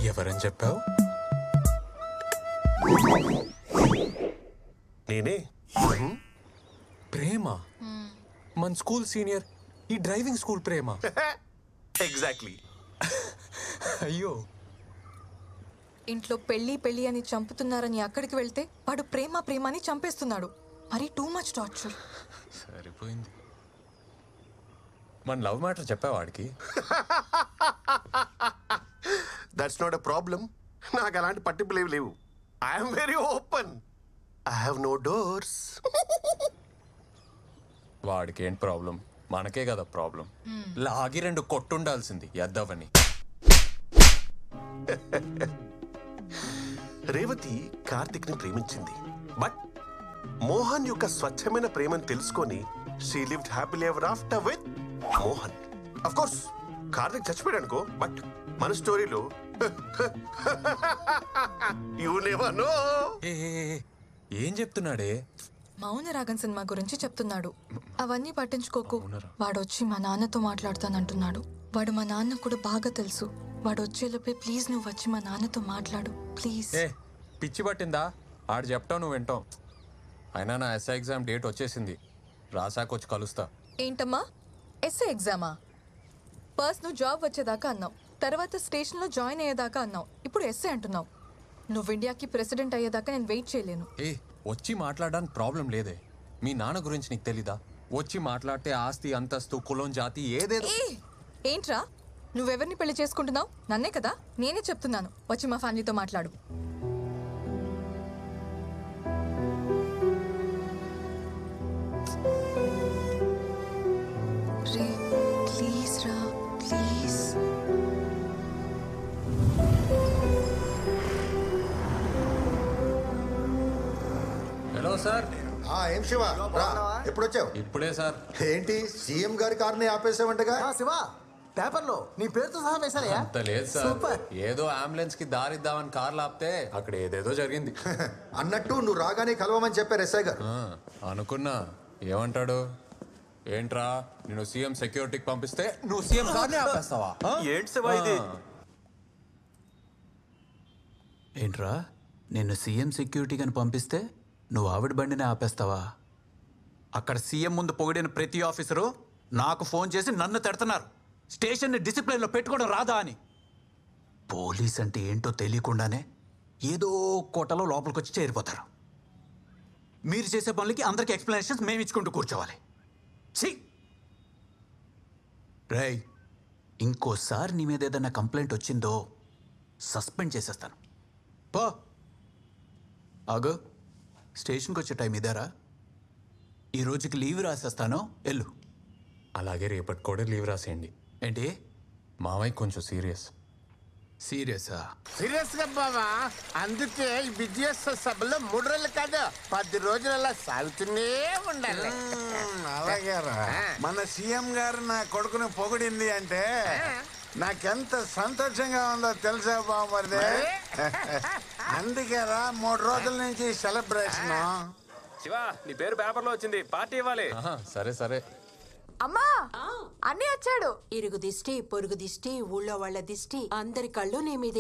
ఎవరని చెప్పావు నేనే ప్రేమ మన స్కూల్ సీనియర్ ఈ డ్రైవింగ్ స్కూల్ ప్రేమ ఎగ్జాక్ట్లీ అయ్యో ఇంట్లో పెళ్లి పెళ్లి అని చంపుతున్నారని అక్కడికి వెళ్తే వాడు ప్రేమ ప్రేమ అని చంపేస్తున్నాడు మరి టూ మచ్ టార్చర్ సరిపోయింది మన లవ్ మ్యాటర్ చెప్పావు వాడికి దట్స్ నాట్ ఎ ప్రాబ్లం నాకు అలాంటి పట్టింపులు ఏవి లేవు I'm very open I have no doors వాడికి ఏంటి ప్రాబ్లం మనకే కదా ప్రాబ్లం లాగి రెండు కొట్టుండాల్సింది ఎద్దవని రేవతి కార్తిక్ ని ప్రేమించింది బట్ మోహన్ యొక్క స్వచ్ఛమైన ప్రేమను తెలుసుకొని she lived happily ever after with Mohan of course Karthik చచ్చిపోయాడు అనుకో బట్ మన స్టోరీలో యూ నెవర్ నో ఏ ఏ, ఏ, ఏం చెప్తున్నాడే మౌన రాగన్ సినిమా గురించి చెప్తున్నాడు అవన్నీ పట్టించుకోకు మౌనరా- వాడొచ్చి మా నాన్నతో మాట్లాడతానంటున్నాడు వాడు మా నాన్న కూడా బాగా తెలుసు వాడు వచ్చేలోపే ప్లీజ్ నువ్వు వచ్చి మా నాన్నతో మాట్లాడు ప్లీజ్ ఏ పిచ్చి పట్టిందా ఆడు చెప్తావు నువ్వు వింటావు అయినా నా ఎస్ఐ ఎగ్జామ్ డేట్ వచ్చేసింది రాసాక వచ్చి కలుస్తా ఏంటమ్మా ఎస్ఏ ఎగ్జామా ఫస్ట్ నువ్వు జాబ్ వచ్చేదాకా అన్నావు తర్వాత స్టేషన్లో జాయిన్ అయ్యేదాకా అన్నావు ఇప్పుడు ఎస్ఏ అంటున్నావు నువ్వు ఇండియాకి ప్రెసిడెంట్ అయ్యేదాకా నేను వెయిట్ చేయలేను ఏ వచ్చి మాట్లాడడానికి ప్రాబ్లం లేదే మీ నాన్న గురించి నీకు తెలీదా వచ్చి మాట్లాడితే ఆస్తి అంతస్తు కులం జాతి ఏదేదో ఏ ఏంట్రా నువ్వెవరిని పెళ్లి చేసుకుంటున్నావు నన్నే కదా నేనే చెప్తున్నాను వచ్చి మా ఫ్యామిలీతో మాట్లాడు రే ప్లీజ్ రా ప్లీజ్ హలో సార్ ఆ, ఏం శివ రా ఎప్పుడు వచ్చావు ఇప్పుడే సార్ ఏంటి సీఎం గారి కార్ని ఆపేసావంటగా ఆ, శివ పేపర్లో నీ పేరుతో సహా వేశారయ్యా అంత లేదు సార్ సూపర్ ఏదో అంబులెన్స్ కి దారిద్దామని కార్లు ఆపితే అక్కడ ఏదేదో జరిగింది అన్నట్టు నువ్వు రాగానే కలవమని చెప్పారు ఎస్ఐ గారు ఆ, అనుకున్నా ఏమంటాడు ఏంట్రా నేను సీఎం సెక్యూరిటీకి పంపిస్తే నువ్వు సీఎం కార్నే ఆపేస్తావా ఆ? ఏంటి శివ ఇది ఆ. ఏంట్రా నిన్ను సీఎం సెక్యూరిటీ అని పంపిస్తే నువ్వు ఆవిడ బండిని ఆపేస్తావా అక్కడ సీఎం ముందు పొగిడిన ప్రతి ఆఫీసరు నాకు ఫోన్ చేసి నన్ను తిడుతున్నారు స్టేషన్ని డిసిప్లిన్లో పెట్టుకోవడం రాదా అని పోలీస్ అంటే ఏంటో తెలియకుండానే ఏదో కోటలో లోపలికి వచ్చి చేరిపోతారు మీరు చేసే పనులకి అందరికి ఎక్స్ప్లెనేషన్స్ మేము ఇచ్చుకుంటూ కూర్చోవాలి ఛీ రేయ్ ఇంకోసారి నీ మీద ఏదైనా కంప్లైంట్ వచ్చిందో సస్పెండ్ చేసేస్తాను పో ఆగు స్టేషన్కి వచ్చే టైం ఇదారా ఈ రోజుకి లీవ్ రాసేస్తాను ఎల్లు అలాగే రేపటి కూడా లీవ్ రాసేయండి ఏంటి మావయ్య కొంచెం సీరియస్ సీరియసా సీరియస్ గా బావా అందుకే ఈ బిజినెస్ సభలో మూడు రోజులు కాదు పది రోజులు అలా సాగుతూనే ఉండాలి అలాగే రా ఆ. మన సీఎం గారు నా కొడుకుని పొగిడింది అంటే నాకెంత సంతోషంగా ఉందో తెలుసా బామ్మది అందుకే రా మూడు రోజుల నుంచి సెలబ్రేషన్ శివ నీ పేరు పేపర్లో వచ్చింది పార్టీ ఇవ్వాలి ఆహా, సరే సరే అమ్మా అన్నీ వచ్చాడు ఇరుగు దిష్టి పొరుగు దిష్టి ఊళ్ళో వాళ్ళ దిష్టి అందరి కళ్ళు నీ మీదే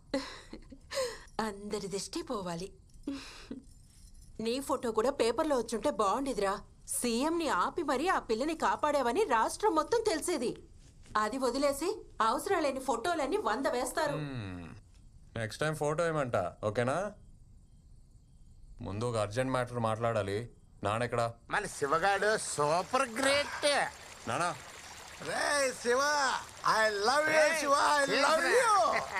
అందరి దిష్టి పోవాలి నీ ఫోటో కూడా పేపర్లో వచ్చుంటే బాగుండేదిరా సీఎంని ఆపి మరీ ఆ పిల్లని కాపాడావని రాష్ట్రం మొత్తం తెలిసేది అది వదిలేసి అవసరం లేని ఫోటోలన్నీ వంద వేస్తారు నెక్స్ట్ టైం ఫోటో ఏమంట ఓకేనా ముందు ఒక అర్జెంట్ మ్యాటర్ మాట్లాడాలి నానెక్కడా మన శివగాడు సూపర్ గ్రేట్ నానా రే Shiva I love you Shiva I love you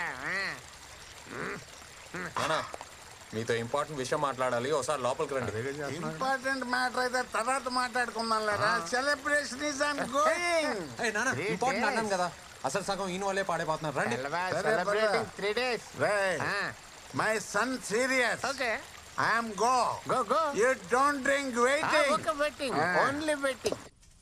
నానా మీతో ఇంపార్టెంట్ విషయం మాట్లాడాలి ఒకసారి లోపలికి రండి ఇంపార్టెంట్ మ్యాటర్ అయితే తర్వాత మాట్లాడుకుందాం లేదా సెలబ్రేషన్ ఇస్ ఆన్ గోయింగ్ ఏయ్, నానా ఇంపార్టెంట్ అన్నాను కదా అసలు సగం ఈయన వాళ్ళే పాడైపోతున్నారు రండి సెలబ్రేటింగ్ త్రీ డేస్ రే my son serious okay I'm go go go you don't drink waiting okay waiting only waiting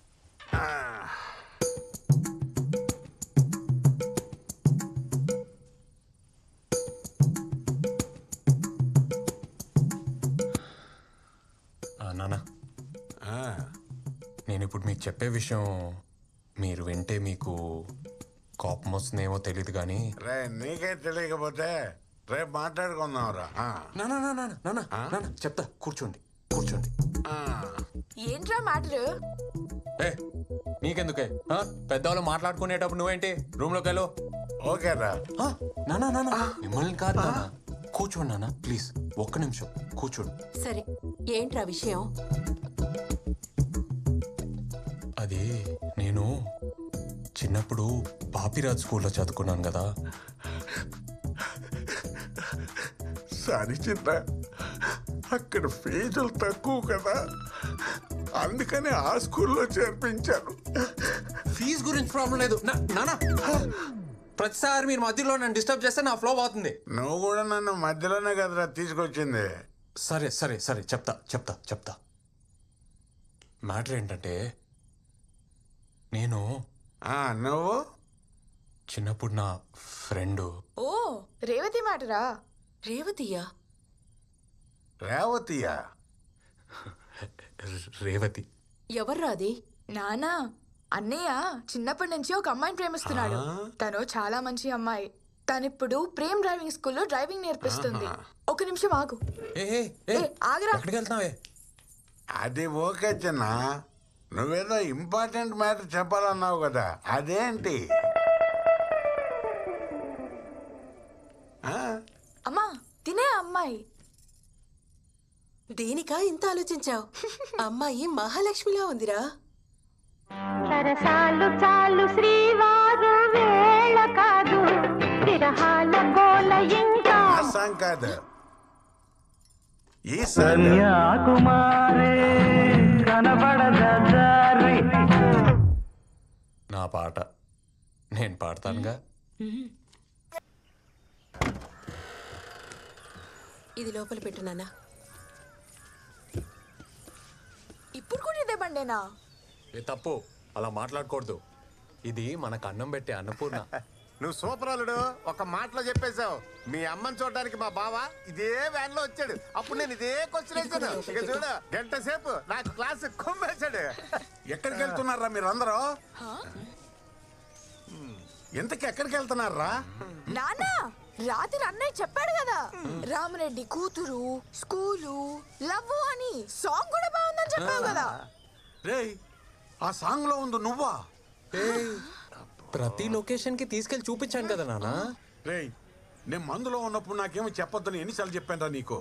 ఆ, నానా నేను ఇప్పుడు మీకు చెప్పే విషయం మీరు వింటే మీకు కోపం వస్తుందేమో తెలియదు కానీ రే నీకే తెలియకపోతే రేపు మాట్లాడుకుందాంరా ఆ. నానా నానా నానా నానా చెప్తా కూర్చోండి కూర్చోండి ఆ. ఏంట్రా మ్యాటర్ ఏ నీకెందుకే ఆ? పెద్దవాళ్ళు మాట్లాడుకునేటప్పుడు నువ్వేంటి రూమ్ లోకి వెళ్ళు ఓకేరా ఆ, నానా నానా మిమ్మల్ని కాదు నానా కూర్చోండి నానా ప్లీజ్ ఒక్క నిమిషం కూర్చోండి సరే ఏంట్రా విషయం అది నేను చిన్నప్పుడు పాపిరాజ్ స్కూల్లో చదువుకున్నాను కదా సారీ చిన్న అక్కడ ఫీజులు తక్కువ కదా అందుకని ఆ స్కూల్లో చేర్పించాను ఫీజు గురించి ప్రాబ్లం లేదు నా- నానా ప్రతిసారి మీరు మధ్యలో నన్ను డిస్టర్బ్ చేస్తే నా ఫ్లో అవుతుంది నువ్వు కూడా నన్ను మధ్యలోనే కదరా తీసుకొచ్చింది సరే సరే సరే చెప్తా చెప్తా చెప్తా మ్యాటర్ ఏంటంటే నేను ఆ, నువ్వు చిన్నప్పుడు నా ఫ్రెండ్ ఓ రేవతి మ్యాటరా రేవతియా రేవతియా రేవతి ఎవర్రా అది నానా అన్నయ్య చిన్నప్పటి నుంచి ఒక అమ్మాయిని ప్రేమిస్తున్నాడు తను చాలా మంచి అమ్మాయి తనిప్పుడు ప్రేమ్ డ్రైవింగ్ స్కూల్లో డ్రైవింగ్ నేర్పిస్తుంది ఒక నిమిషం ఆగు ఏ ఏ, ఏ, ఏ, ఆగరా. ఎక్కడికి వెళ్తున్నావే అది ఓకే చిన్న నువ్వేదో ఇంపార్టెంట్ మ్యాటర్ చెప్పాలన్నావు కదా అదేంటి ఆ? అమ్మా తినే అమ్మాయి దీనికా ఇంత ఆలోచించావు అమ్మాయి మహాలక్ష్మిలా ఉందిరా సరసాలు చాలు శ్రీవారు వేళ కాదు విరహాల గోల ఇంకా ఆ సాంగ్ కాదు ఈ సాంగ్ కన్యాకుమారి కనబడదారి నా పాట నేను పాడతానుగా ఇది లోపల పెట్టు నాన్న ఇప్పుడు కూడా ఇదే బండేనా ఏ తప్పు అలా మాట్లాడకూడదు ఇది మనకు అన్నం పెట్టే అన్నపూర్ణ నువ్వు సూపర్ అల్లుడు ఒక మాటలో చెప్పేశావు మీ అమ్మని చూడడానికి మా బావ ఇదే వ్యాన్ లో వచ్చాడు అప్పుడు నేను ఇదే క్వశ్చన్ వేసాను ఇక చూడు గంట సేపు నాకు క్లాస్ కుమ్మేశాడు ఎక్కడికి వెళ్తున్నారా మీరందరూ ఇంతకి ఎక్కడికి వెళ్తున్నారా నానా రాత్రి అన్నయ్య చెప్పాడు కదా రామరెడ్డి కూతురు స్కూలు లవ్ అని సాంగ్ కూడా బాగుందని చెప్పావు కదా రేయ్ ఆ సాంగ్ లో ఉంది నువ్వా ప్రతి లొకేషన్ కి తీసుకెళ్లి చూపించాను కదా నానా రేయ్ నేను మందులో ఉన్నప్పుడు నాకేమో చెప్పొద్దని ఎన్నిసార్లు చెప్పానురా నీకు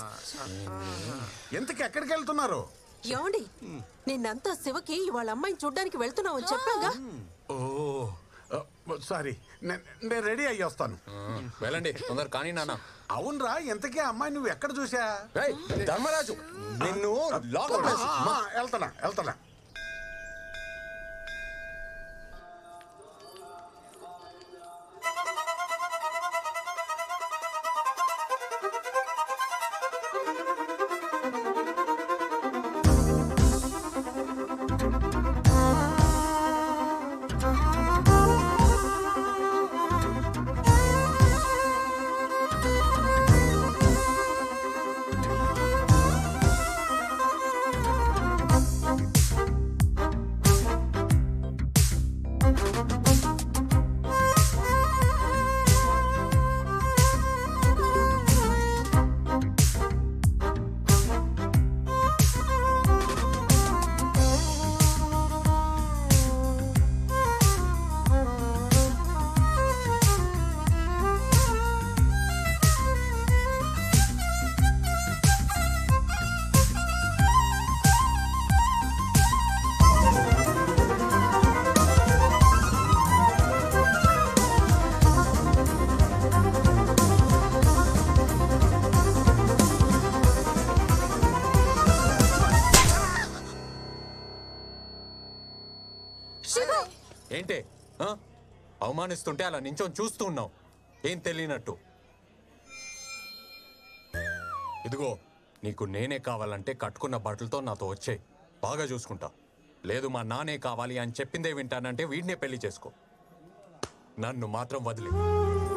ఎంతకి ఎక్కడికి వెళ్తున్నారు ఏమండి నిన్నంతా శివకి వాళ్ళ అమ్మాయిని చూడ్డానికి వెళ్తున్నావు అని చెప్పాగా ఓ సారీ నేను రెడీ అయ్యి వస్తాను వెళ్ళండి తొందర కానీ నాన్న అవునరా ఎంతకీ ఆ అమ్మాయి నువ్వు ఎక్కడ చూసా రేయ్, ధర్మరాజు నిన్ను లోకల్ ఆ, ఆ, ఆ, వెళ్తానా వెళ్తానా ఏంటే ఆ? అవమానిస్తుంటే అలా నించొని చూస్తూ ఉన్నావు ఏం తెలియనట్టు ఇదిగో నీకు నేనే కావాలంటే కట్టుకున్న బట్టలతో నాతో వచ్చేయ్ బాగా చూసుకుంటా లేదు మా నానే కావాలి అని చెప్పిందే వింటానంటే వీడినే పెళ్లి చేసుకో నన్ను మాత్రం వదిలే